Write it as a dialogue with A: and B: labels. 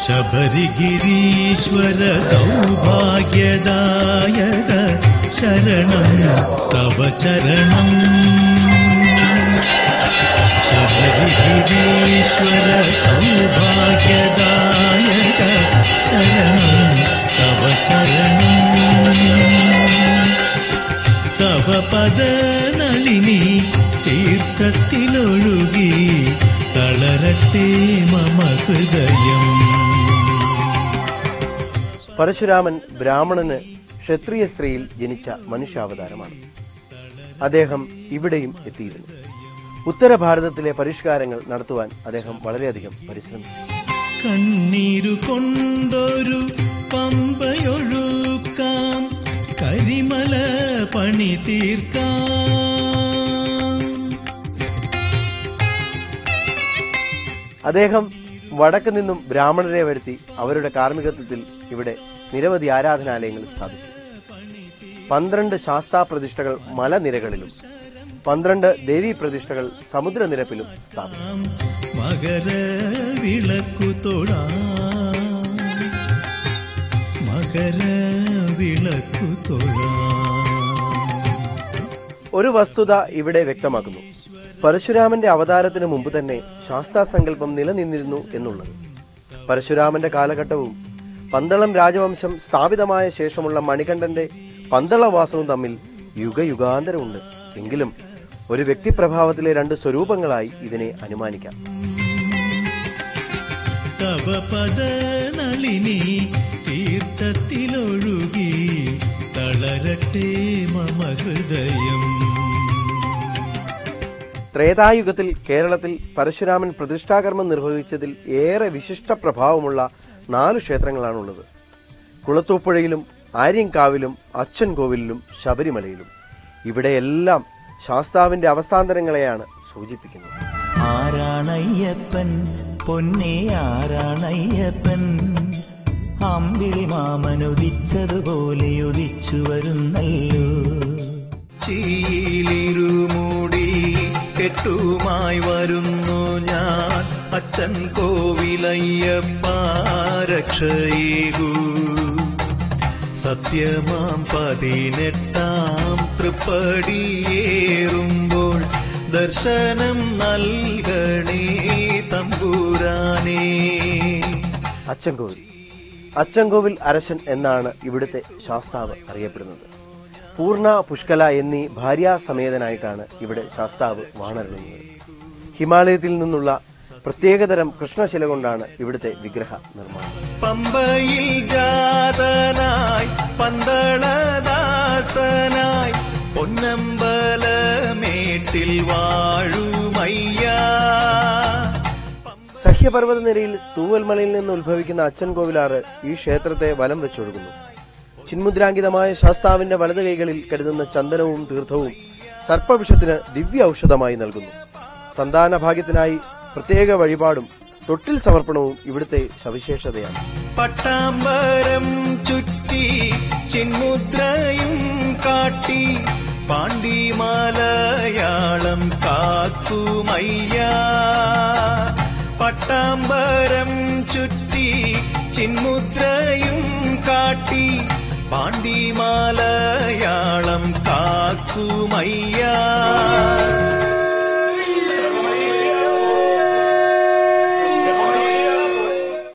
A: ശബരിഗിരീശ്വര സൗഭാഗ്യദായക ശരണം തവ ചരണം ശബരിഗിരീശ്വര സൗഭാഗ്യദായക ശരണം തവ ചരണം തവ പദനളിനി തീർത്ഥത്തിലൊഴുകി തളരട്ടെ മമ ഹൃദയം
B: പരശുരാമൻ ബ്രാഹ്മണന് ക്ഷത്രിയ സ്ത്രീയിൽ ജനിച്ച മനുഷ്യാവതാരമാണ് അദ്ദേഹം ഇവിടെയും എത്തിയിരുന്നു ഉത്തര ഭാരതത്തിലെ പരിഷ്കാരങ്ങൾ നടത്തുവാൻ അദ്ദേഹം വളരെയധികം പരിശ്രമിച്ചു
A: കണ്ണീരു കൊണ്ടൊരു പമ്പയൊഴുക്കാം കരിമല പണി തീർക്കാം
B: അദ്ദേഹം വടക്ക് നിന്നും ബ്രാഹ്മണരെ വരുത്തി അവരുടെ കാർമ്മികത്വത്തിൽ ഇവിടെ നിരവധി ആരാധനാലയങ്ങൾ സ്ഥാപിച്ചു പന്ത്രണ്ട് ശാസ്താ പ്രതിഷ്ഠകൾ മലനിരകളിലും പന്ത്രണ്ട് ദേവീ പ്രതിഷ്ഠകൾ സമുദ്രനിരപ്പിലും സ്ഥാപിച്ചു
A: മകര വിളക്കു തൊഴാം മകര വിളക്കു തൊഴാം
B: ഒരു വസ്തുത ഇവിടെ വ്യക്തമാക്കുന്നു പരശുരാമന്റെ അവതാരത്തിന് മുമ്പ് തന്നെ ശാസ്താസങ്കല്പം നിലനിന്നിരുന്നു എന്നുള്ളത് പരശുരാമന്റെ കാലഘട്ടവും പന്തളം രാജവംശം സ്ഥാപിതമായ ശേഷമുള്ള മണികണ്ഠന്റെ പന്തളവാസവും തമ്മിൽ യുഗയുഗാന്തരമുണ്ട് എങ്കിലും ഒരു വ്യക്തിപ്രഭാവത്തിലെ രണ്ട് സ്വരൂപങ്ങളായി ഇതിനെ അനുമാനിക്കാം
A: തവ പദനളിനി തീർത്ഥത്തിലൊഴുകി തളരട്ടെ മമ ഹൃദയം
B: ത്രേതായുഗത്തിൽ കേരളത്തിൽ പരശുരാമൻ പ്രതിഷ്ഠാകർമ്മം നിർവഹിച്ചതിൽ ഏറെ വിശിഷ്ട പ്രഭാവമുള്ള നാലു ക്ഷേത്രങ്ങളാണുള്ളത് കുളത്തൂപ്പുഴയിലും ആര്യങ്കാവിലും അച്ഛൻ കോവിലിലും ശബരിമലയിലും ഇവിടെയെല്ലാം ശാസ്താവിന്റെ അവസ്ഥാന്തരങ്ങളെയാണ് സൂചിപ്പിക്കുന്നത്
C: ആരാണയ്യപ്പൻ പൊന്നെ ആരാണയ്യപ്പൻ അമ്പിളി മാമനുദിച്ചതുപോലെ ഉദിച്ചു വരുന്നല്ലോ
A: ചീലിരുമൂടി കെട്ടുമായി വരുന്നു ഞാൻ അച്ഛൻ കോവിലയ്യപ്പ രക്ഷയേകൂ സത്യമാം പതിനെട്ടാം തൃപ്പടിയേറുമ്പോൾ ദർശനം നൽകണേ തമ്പുരാനേ
B: അച്ചൻകോവിൽ അച്ചൻകോവിൽ അരശൻ എന്നാണ് ഇവിടുത്തെ ശാസ്താവ് അറിയപ്പെടുന്നത് പൂർണ്ണ പുഷ്കല എന്നീ ഭാര്യാസമേതനായിട്ടാണ് ഇവിടെ ശാസ്താവ് വാണരുളുന്നത് ഹിമാലയത്തിൽ നിന്നുള്ള പ്രത്യേകതരം കൃഷ്ണശില കൊണ്ടാണ് ഇവിടുത്തെ വിഗ്രഹ നിർമ്മാണം
A: പമ്പയിൽ ജാതനായി പന്തളദാസനായി പൊന്നമ്പലമേട്ടിൽ വാഴുമയ്യ
B: സഹ്യപർവ്വത നിരയിൽ തൂവൽമലയിൽ നിന്ന് ഉത്ഭവിക്കുന്ന അച്ഛൻ കോവിലാറ് ഈ ക്ഷേത്രത്തെ വലം വെച്ചൊഴുകുന്നു ചിന്മുദ്രാങ്കിതമായ ശാസ്താവിന്റെ വലത് കൈകളിൽ കരുതുന്ന ചന്ദനവും തീർത്ഥവും സർപ്പവിഷത്തിന് ദിവ്യ ഔഷധമായി നൽകുന്നു സന്താന ഭാഗ്യത്തിനായി പ്രത്യേക വഴിപാടും തൊട്ടിൽ സമർപ്പണവും ഇവിടുത്തെ സവിശേഷതയാണ്
A: പട്ടാമ്പരം ചുറ്റി ചിന്മുദ്രയും കാട്ടി പാണ്ടിമലയാളം കാക്കുമയ്യ പട്ടാമ്പരം ചുറ്റി ചിന്മുദ്രയും കാട്ടി പാണ്ടിമലയാളം കാക്കുമയ്യ